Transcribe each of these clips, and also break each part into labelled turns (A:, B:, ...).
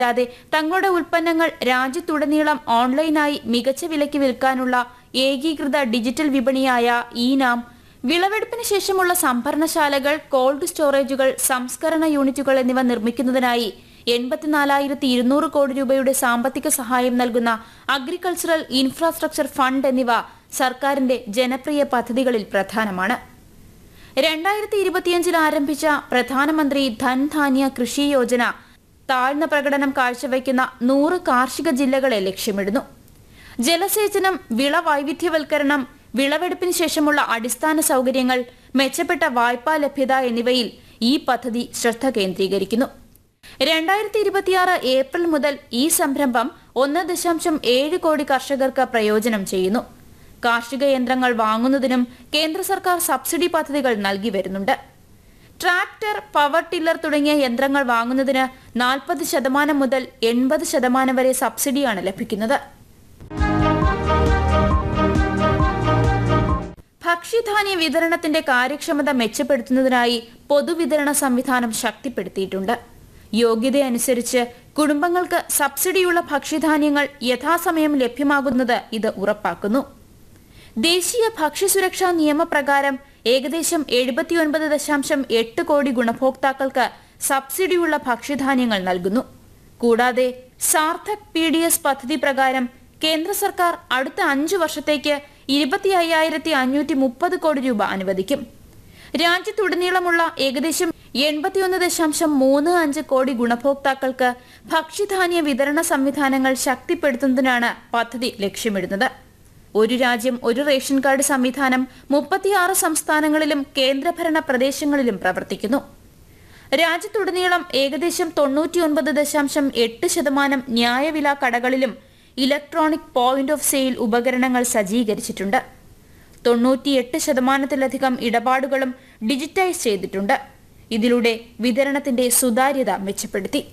A: കൂടാതെ തങ്ങളുടെ ഉൽപ്പന്നങ്ങൾ രാജ്യത്തുടനീളം ഓൺലൈനായി മികച്ച വിലയ്ക്ക് വിൽക്കാനുള്ള ഏകീകൃത ഡിജിറ്റൽ വിപണിയായ ഈനാം വിളവെടുപ്പിന് ശേഷമുള്ള സംഭരണശാലകൾ കോൾഡ് സ്റ്റോറേജുകൾ സംസ്കരണ യൂണിറ്റുകൾ എന്നിവ നിർമ്മിക്കുന്നതിനായി എൺപത്തിനാലായിരത്തി ഇരുന്നൂറ് കോടി രൂപയുടെ സാമ്പത്തിക സഹായം നൽകുന്ന അഗ്രികൾച്ചറൽ ഇൻഫ്രാസ്ട്രക്ചർ ഫണ്ട് എന്നിവ സർക്കാരിന്റെ ജനപ്രിയ പദ്ധതികളിൽ പ്രധാനമാണ് രണ്ടായിരത്തി ഇരുപത്തിയഞ്ചിൽ ആരംഭിച്ച പ്രധാനമന്ത്രി ധൻധാന്യ കൃഷി യോജന താഴ്ന്ന പ്രകടനം കാഴ്ചവെക്കുന്ന നൂറ് കാർഷിക ജില്ലകളെ ലക്ഷ്യമിടുന്നു ജലസേചനം വിള വൈവിധ്യവൽക്കരണം വിളവെടുപ്പിന് ശേഷമുള്ള അടിസ്ഥാന സൗകര്യങ്ങൾ മെച്ചപ്പെട്ട വായ്പാ ലഭ്യത എന്നിവയിൽ ഈ പദ്ധതി ശ്രദ്ധ കേന്ദ്രീകരിക്കുന്നു രണ്ടായിരത്തി ഇരുപത്തിയാറ് ഏപ്രിൽ മുതൽ ഈ സംരംഭം ഒന്ന് ദശാംശം ഏഴ് കോടി കർഷകർക്ക് പ്രയോജനം ചെയ്യുന്നു കാർഷിക യന്ത്രങ്ങൾ വാങ്ങുന്നതിനും കേന്ദ്ര സർക്കാർ സബ്സിഡി പദ്ധതികൾ നൽകി വരുന്നുണ്ട് ട്രാക്ടർ പവർ ടില്ലർ തുടങ്ങിയ യന്ത്രങ്ങൾ വാങ്ങുന്നതിന് നാൽപ്പത് ശതമാനം മുതൽ എൺപത് ശതമാനം വരെ സബ്സിഡിയാണ് ലഭിക്കുന്നത് ഭക്ഷ്യധാന്യ വിതരണത്തിന്റെ കാര്യക്ഷമത മെച്ചപ്പെടുത്തുന്നതിനായി പൊതുവിതരണ സംവിധാനം ശക്തിപ്പെടുത്തിയിട്ടുണ്ട് യോഗ്യതയനുസരിച്ച് കുടുംബങ്ങൾക്ക് സബ്സിഡിയുള്ള ഭക്ഷ്യധാന്യങ്ങൾ യഥാസമയം ലഭ്യമാകുന്നത് ഇത് ഉറപ്പാക്കുന്നു ദേശീയ ഭക്ഷ്യസുരക്ഷാ നിയമപ്രകാരം ഏകദേശം എഴുപത്തിയൊൻപത് ദശാംശം എട്ട് കോടി ഗുണഭോക്താക്കൾക്ക് സബ്സിഡിയുള്ള ഭക്ഷ്യധാന്യങ്ങൾ നൽകുന്നു കൂടാതെ സാർത്ഥക് പി ഡി എസ് പദ്ധതി പ്രകാരം കേന്ദ്ര സർക്കാർ അടുത്ത അഞ്ചു വർഷത്തേക്ക് ഇരുപത്തി അയ്യായിരത്തി അഞ്ഞൂറ്റി മുപ്പത് കോടി രൂപ അനുവദിക്കും രാജ്യത്തുടനീളമുള്ള ഏകദേശം എൺപത്തിയൊന്ന് ദശാംശം മൂന്ന് അഞ്ച് കോടി ഗുണഭോക്താക്കൾക്ക് ഭക്ഷ്യധാന്യ വിതരണ സംവിധാനങ്ങൾ ശക്തിപ്പെടുത്തുന്നതിനാണ് പദ്ധതി ലക്ഷ്യമിടുന്നത് ഒരു രാജ്യം ഒരു റേഷൻ കാർഡ് സംവിധാനം മുപ്പത്തിയാറ് സംസ്ഥാനങ്ങളിലും കേന്ദ്രഭരണ പ്രദേശങ്ങളിലും പ്രവർത്തിക്കുന്നു രാജ്യത്തുടനീളം ഏകദേശം തൊണ്ണൂറ്റിയൊൻപത് ദശാംശം എട്ട് ശതമാനം ന്യായവില കടകളിലും ഇലക്ട്രോണിക് പോയിന്റ് ഓഫ് സെയിൽ ഉപകരണങ്ങൾ സജ്ജീകരിച്ചിട്ടുണ്ട് തൊണ്ണൂറ്റിയെട്ട് ശതമാനത്തിലധികം ഇടപാടുകളും ഡിജിറ്റൈസ് ചെയ്തിട്ടുണ്ട് ഇതിലൂടെ വിതരണത്തിന്റെ സുതാര്യത മെച്ചപ്പെടുത്തി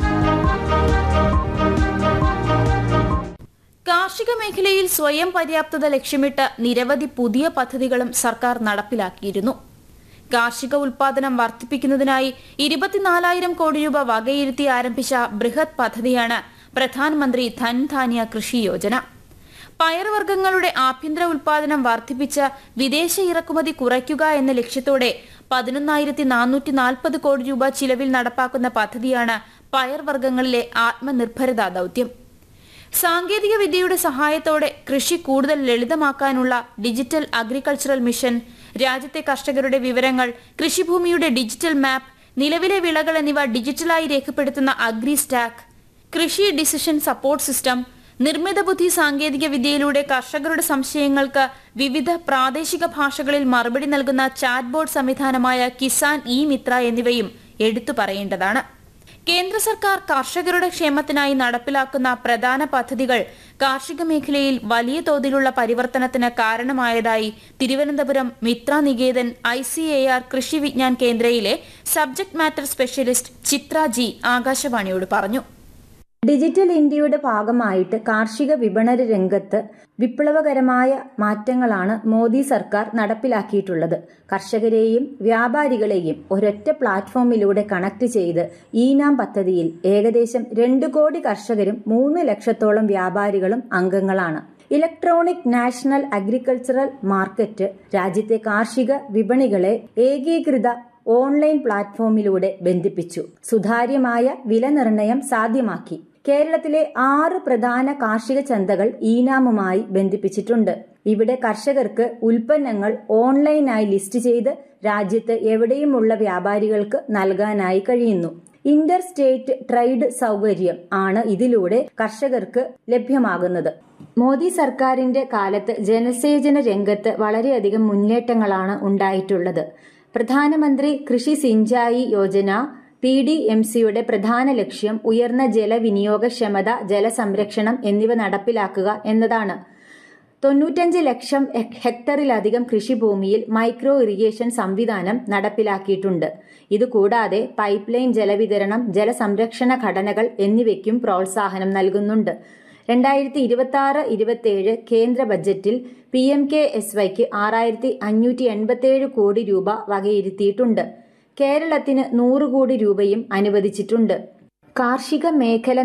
A: കാർഷിക മേഖലയിൽ സ്വയം പര്യാപ്തത ലക്ഷ്യമിട്ട് നിരവധി പുതിയ പദ്ധതികളും സർക്കാർ നടപ്പിലാക്കിയിരുന്നു കാർഷിക ഉൽപാദനം വർദ്ധിപ്പിക്കുന്നതിനായി ഇരുപത്തിനാലായിരം കോടി രൂപ വകയിരുത്തി ആരംഭിച്ച ബൃഹത് പദ്ധതിയാണ് പ്രധാനമന്ത്രി ധൻധാന്യ കൃഷി യോജന പയർവർഗ്ഗങ്ങളുടെ ആഭ്യന്തര ഉൽപാദനം വർദ്ധിപ്പിച്ച് വിദേശ ഇറക്കുമതി കുറയ്ക്കുക എന്ന ലക്ഷ്യത്തോടെ പതിനൊന്നായിരത്തി നാനൂറ്റി നാൽപ്പത് കോടി രൂപ ചിലവിൽ നടപ്പാക്കുന്ന പദ്ധതിയാണ് പയർവർഗ്ഗങ്ങളിലെ ആത്മനിർഭരത ദൌത്യം സാങ്കേതിക വിദ്യയുടെ സഹായത്തോടെ കൃഷി കൂടുതൽ ലളിതമാക്കാനുള്ള ഡിജിറ്റൽ അഗ്രികൾച്ചറൽ മിഷൻ രാജ്യത്തെ കർഷകരുടെ വിവരങ്ങൾ കൃഷിഭൂമിയുടെ ഡിജിറ്റൽ മാപ്പ് നിലവിലെ വിളകൾ എന്നിവ ഡിജിറ്റലായി രേഖപ്പെടുത്തുന്ന അഗ്രി സ്റ്റാക്ക് കൃഷി ഡിസിഷൻ സപ്പോർട്ട് സിസ്റ്റം നിർമ്മിത ബുദ്ധി സാങ്കേതിക വിദ്യയിലൂടെ കർഷകരുടെ സംശയങ്ങൾക്ക് വിവിധ പ്രാദേശിക ഭാഷകളിൽ മറുപടി നൽകുന്ന ചാറ്റ് ബോർഡ് സംവിധാനമായ കിസാൻ ഇ മിത്ര എന്നിവയും എടുത്തു പറയേണ്ടതാണ് കേന്ദ്ര സർക്കാർ കർഷകരുടെ ക്ഷേമത്തിനായി നടപ്പിലാക്കുന്ന പ്രധാന പദ്ധതികൾ കാർഷിക മേഖലയിൽ വലിയ തോതിലുള്ള പരിവർത്തനത്തിന് കാരണമായതായി Thiruvananthapuram Mitra Niketan I C A R Krishi Vigyan കേന്ദ്രയിലെ subject matter specialist Chitra G ആകാശവാണിയോട് പറഞ്ഞു
B: ഡിജിറ്റൽ ഇന്ത്യയുടെ ഭാഗമായിട്ട് കാർഷിക വിപണന രംഗത്ത് വിപ്ലവകരമായ മാറ്റങ്ങളാണ് മോദി സർക്കാർ നടപ്പിലാക്കിയിട്ടുള്ളത് കർഷകരെയും വ്യാപാരികളെയും ഒരൊറ്റ പ്ലാറ്റ്ഫോമിലൂടെ കണക്ട് ചെയ്ത് ഈനാം പദ്ധതിയിൽ ഏകദേശം രണ്ട് കോടി കർഷകരും മൂന്ന് ലക്ഷത്തോളം വ്യാപാരികളും അംഗങ്ങളാണ് ഇലക്ട്രോണിക് നാഷണൽ അഗ്രികൾച്ചറൽ മാർക്കറ്റ് രാജ്യത്തെ കാർഷിക വിപണികളെ ഏകീകൃത ഓൺലൈൻ പ്ലാറ്റ്ഫോമിലൂടെ ബന്ധിപ്പിച്ചു സുതാര്യമായ വില നിർണയം സാധ്യമാക്കി കേരളത്തിലെ ആറ് പ്രധാന കാർഷിക ചന്തകൾ ഈനാമുമായി ബന്ധിപ്പിച്ചിട്ടുണ്ട് ഇവിടെ കർഷകർക്ക് ഉൽപ്പന്നങ്ങൾ ഓൺലൈനായി ലിസ്റ്റ് ചെയ്ത് രാജ്യത്ത് എവിടെയുമുള്ള വ്യാപാരികൾക്ക് നൽകാനായി കഴിയുന്നു ഇന്റർ സ്റ്റേറ്റ് ട്രേഡ് സൗകര്യം ആണ് ഇതിലൂടെ കർഷകർക്ക് ലഭ്യമാകുന്നത് മോദി സർക്കാരിന്റെ കാലത്ത് ജലസേചന രംഗത്ത് വളരെയധികം മുന്നേറ്റങ്ങളാണ് ഉണ്ടായിട്ടുള്ളത് Pradhan Mantri Krishi Sinchayee Yojana P D M സിയുടെ പ്രധാന ലക്ഷ്യം ഉയർന്ന ജലവിനിയോഗക്ഷമത ജലസംരക്ഷണം എന്നിവ നടപ്പിലാക്കുക എന്നതാണ് തൊണ്ണൂറ്റഞ്ച് ലക്ഷം ഹെക്ടറിലധികം കൃഷിഭൂമിയിൽ മൈക്രോ ഇറിഗേഷൻ സംവിധാനം നടപ്പിലാക്കിയിട്ടുണ്ട് ഇതുകൂടാതെ പൈപ്പ് ലൈൻ ജലവിതരണം ജലസംരക്ഷണ ഘടനകൾ എന്നിവയ്ക്കും പ്രോത്സാഹനം നൽകുന്നുണ്ട് രണ്ടായിരത്തി ഇരുപത്തി ആറ് ഇരുപത്തിയേഴ് കേന്ദ്ര ബജറ്റിൽ പി എം കെ എസ് വൈക്ക് ആറായിരത്തി അഞ്ഞൂറ്റി എൺപത്തിയേഴ് കോടി രൂപ വകയിരുത്തിയിട്ടുണ്ട് കേരളത്തിന് നൂറ് കോടി രൂപയും അനുവദിച്ചിട്ടുണ്ട് കാർഷിക മേഖല